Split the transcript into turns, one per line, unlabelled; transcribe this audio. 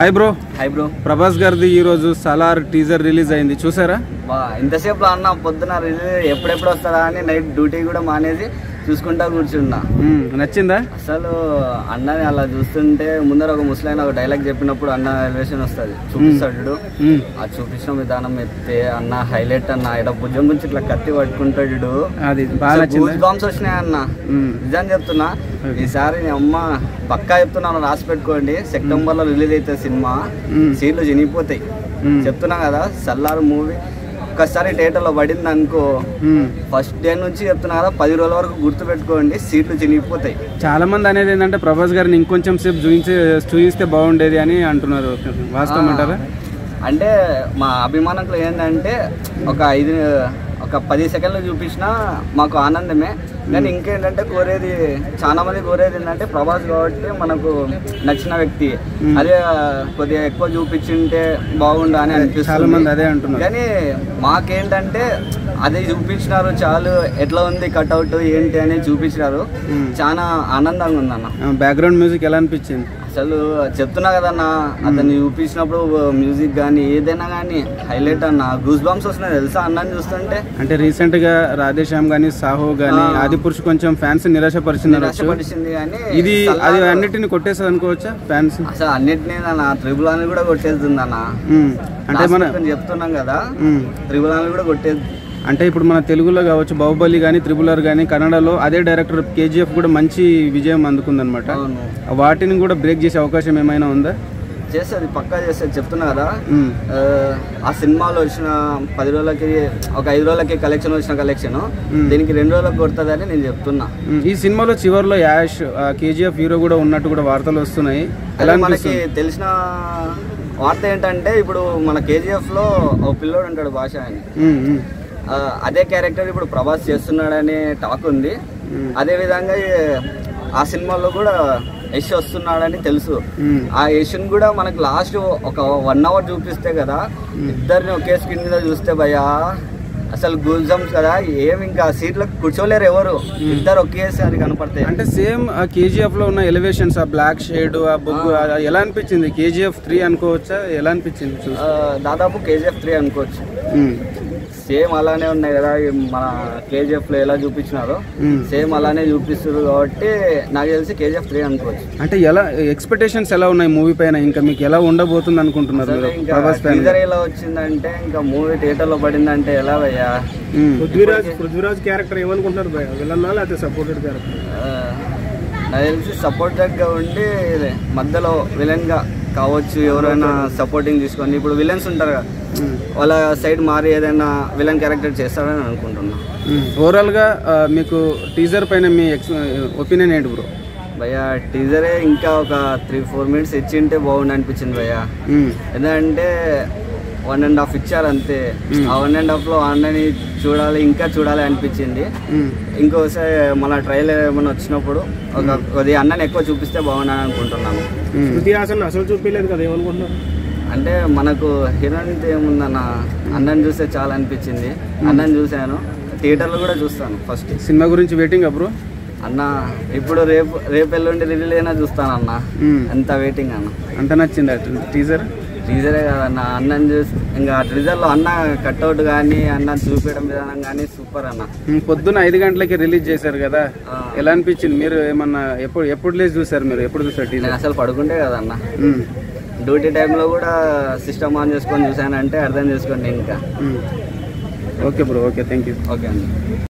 Hi bro
hi bro
Prabhas గారిది ఈ రోజు సలార్ టీజర్ రిలీజ్ అయింది చూసారా
బా ఇంతసేపు అన్న పొద్దున రిలీజ్ ఎప్పుడెప్పుడు వస్తారా అని నైట్ డ్యూటీ కూడా మానేసి చూసుకుంటా కూర్చున్నా
మ్మ్, నచ్చిందా
అసలు అన్నని అలా చూస్తుంటే ముందర ఒక ముసలైన ఒక డైలాగ్ చెప్పినప్పుడు అన్న ఎలివేషన్ వస్తుంది చూపిస్తాడు చూడు.
మ్మ్.
ఆ చూపించిన విధానం ఎత్తే అన్న హైలైట్ అన్న ఇక్కడ భుజం గురించి ఇట్లా కత్తి పట్టుకుంటాడు చూడు.
అది బాగా
అసలు
నచ్చిందా
goose bumps వచ్చినాయి అన్న
మ్మ్.
నిజం చెప్తున్నా ఈసారి నీ అమ్మ పక్కా చెప్తున్నాను రాసి పెట్టుకోండి సెప్టెంబర్ లో రిలీజ్ అవుతుంది సినిమా
మ్మ్.
సీట్లు చినిగిపోతాయి
మ్మ్.
చెప్తున్నా కదా సల్లార్ మూవీ ఒక్కసారి థియేటర్లో పడింది అనుకో
మ్మ్.
ఫస్ట్ డే నుంచి చెప్తున్నా కదా పది రోజుల వరకు గుర్తు పెట్టుకోండి సీట్లు చినిగిపోతాయి
చాలా మంది అనేది ఏంటంటే ప్రభాస్ గారిని ఇంకొంచెం సేపు చూపించే చూపిస్తే బాగుండేది అని అంటున్నారు వాస్తవం అంటారా
అంటే మా అభిమానులు ఏంటంటే ఒక ఐదు ఒక పది సెకండ్లు చూపించినా మాకు ఆనందమే కానీ ఇంకేంటంటే కోరేది చాలా మంది కోరేది ఏంటంటే ప్రభాస్ కాబట్టి మనకు నచ్చిన వ్యక్తి అదే కొద్దిగా ఎక్కువ చూపించింటే బాగుండు అని
చాలా
అనిపిస్తుంది
మంది అదే అంటున్నారు
కానీ మాకేంటంటే అదే చూపించినారు చాలు ఎట్లా ఉంది కట్అవుట్ ఏంటి అని చూపించినారు
మ్మ్.
చాలా ఆనందంగా ఉందన్న
బ్యాక్గ్రౌండ్ మ్యూజిక్ ఎలా అనిపించింది
అసలు చెప్తున్నా కదన్న అతన్ని చూపించినప్పుడు మ్యూజిక్ కానీ ఏదైనా కానీ హైలైట్ అన్న గూస్ బాంబ్స్ వస్తున్నాయి తెలుసా అన్నని చూస్తుంటే
అంటే రీసెంట్ గా రాధేశ్యామ్ గానీ సాహో గానీ
ఆ.
ఆది పురుషు కొంచెం ఫ్యాన్స్ నిరాశపరిచినారు
నిరాశపరిచింది కానీ
ఇది అది
సల్లారు-
అన్నిటిని కొట్టేస్తుంది అనుకోవచ్చా ఫ్యాన్స్
అసలు అన్నిటినీ అన్న త్రిబుల్ అని కూడా కొట్టేస్తుంది అన్న
అంటే మన
Last week చెప్తున్నాం కదా
మ్మ్.
త్రిబుల్ అని కూడా కొట్టేది
అంటే ఇప్పుడు మన తెలుగులో కావచ్చు బాహుబలి కానీ త్రిబులర్ కానీ కన్నడలో అదే డైరెక్టర్ కేజీఎఫ్ కూడా మంచి విజయం అందుకుందనమాట
అవును
వాటిని కూడా బ్రేక్ చేసే అవకాశం ఏమైనా ఉందా
చేస్తుంది పక్కా చేస్తుంది చెప్తున్నా కదా
మ్మ్.
ఆ, ఆ సినిమాలో వచ్చిన పది రోజులకి ఒక ఐదు రోజులకి కలెక్షన్ వచ్చిన కలెక్షన్
మ్మ్.
దీనికి రెండు రోజులకు కొడుతుందని నేను చెప్తున్నా
మ్మ్. ఈ సినిమాలో చివరిలో యాష్ కేజీఎఫ్ హీరో కూడా ఉన్నట్టు కూడా వార్తలు వస్తున్నాయి ఎలా
అదే మనకి
అనిపిస్తుంది
తెలిసిన వార్త ఏంటంటే ఇప్పుడు మన కేజీఎఫ్ లో ఒక పిల్లోడు ఉంటాడు భాష అని
మ్మ్, మ్మ్.
ఆ, అదే క్యారెక్టర్ ఇప్పుడు ప్రభాస్ చేస్తున్నాడనే టాక్ ఉంది
మ్మ్.
అదే విధంగా ఈ- ఆ సినిమాలో కూడా యశ్ వస్తున్నాడని తెలుసు
మ్మ్.
ఆ యశ్ని కూడా మనకు లాస్ట్ ఒక వన్ అవర్ చూపిస్తే కదా ఇద్దరిని ఒకే స్క్రీన్ మీద చూస్తే భయ్యా అసలు గూజమ్స్ కదా ఏం ఇంకా సీట్లకు కూర్చోలేరు ఎవరు ఇద్దరు ఒకేసారి కనపడతాయి
అంటే సేమ్ ఆ కేజీఎఫ్ లో ఉన్న ఎలివేషన్స్ ఆ బ్లాక్ షేడ్ ఆ బొగ్గు ఆ- ఎలా అనిపించింది కేజీఎఫ్ త్రీ అనుకోవచ్చా ఎలా అనిపించింది చూసి
ఆ, దాదాపు కేజీఎఫ్ త్రీ అనుకోవచ్చు
మ్మ్.
సేమ్ అలానే ఉన్నాయి కదా ఈ మన కేజీఎఫ్ లో ఎలా చూపించినారో
మ్మ్.
సేమ్ అలానే చూపిస్తారు కాబట్టి నాకు తెలిసి కేజీఎఫ్ త్రీ అనుకోవచ్చు
అంటే ఎలా ఎక్స్పెక్టేషన్స్ ఎలా ఉన్నాయి మూవీ పైన ఇంకా మీకు ఎలా ఉండబోతుంది అనుకుంటున్నారు
అసలు
మీరు
ఇంకా
ప్రభాస్ ఫ్యాన్
టీజర్ ఎలా వచ్చిందంటే ఇంకా మూవీ థియేటర్ లో పడిందంటే ఎలా భయ్యా
పృథ్వీరాజ్ పృథ్వీరాజ్ క్యారెక్టర్ ఏమనుకుంటున్నారు భయ విలన్నా లేకపోతే సపోర్టెడ్ క్యారెక్టర్
ఆ, నాకు తెలిసి సపోర్టెడ్ గా ఉండి మధ్యలో విలన్ గా కావచ్చు ఎవరైనా సపోర్టింగ్ తీసుకొని ఇప్పుడు విలన్స్ ఉంటారు కదా వాళ్ళ సైడ్ మారి ఏదైనా విలన్ క్యారెక్టర్ చేస్తారని అనుకుంటున్నా
ఓవరాల్ గా ఆ, మీకు టీజర్ పైన మీ ఒపీనియన్ ఏంటి బ్రో
భయ్య టీజరే ఇంకా ఒక త్రీ ఫోర్ మినిట్స్ ఇచ్చింటే బాగుండు అనిపించింది భయ్య ఎందుకంటే వన్ అండ్ హాఫ్ ఇచ్చారు అంతే ఆ వన్ అండ్ హాఫ్ లో అన్నని చూడాలి ఇంకా చూడాలి అనిపించింది ఇంకోసారి మన ట్రైలర్ ఏమైనా వచ్చినప్పుడు ఒక కొద్దిగా అన్నని ఎక్కువ చూపిస్తే బాగుండని అనుకుంటున్నాను
శృతి హాసన్ అసలు చూపించలేదు కదా ఏమనుకుంటున్నారు
అంటే మనకు హీరోయిన్ ఏముందన్న అన్నని చూస్తే చాలా అనిపించింది అన్నని చూశాను థియేటర్లో కూడా చూస్తాను ఫస్ట్
సినిమా గురించి వెయిటింగ్ బ్రో
అన్న ఇప్పుడు రేపు రేపు ఎల్లుండి రిలీజ్ అయినా చూస్తాను అన్న ఎంత వెయిటింగ్ అన్న
అంత నచ్చింది టీజర్
టీజరే కదన్న అన్నని చూసి ఇంకా టీజర్లో అన్న కట్అవుట్ కానీ అన్న చూపించడం విధానం కానీ సూపర్ అన్న
పొద్దున్న ఐదు గంటలకి రిలీజ్ చేశారు కదా
ఆ.
ఎలా అనిపించింది మీరు ఏమన్నా ఎప్పుడు ఎప్పుడు రిలీజ్ చూసారు మీరు ఎప్పుడు చూసారు
నేను
టీజర్
అసలు పడుకుంటే కదన్న డ్యూటీ టైంలో కూడా సిస్టమ్ ఆన్ చేసుకొని చూసానంటే అర్థం చేసుకోండి ఇంకా
okay bro okay thank you
okay అండి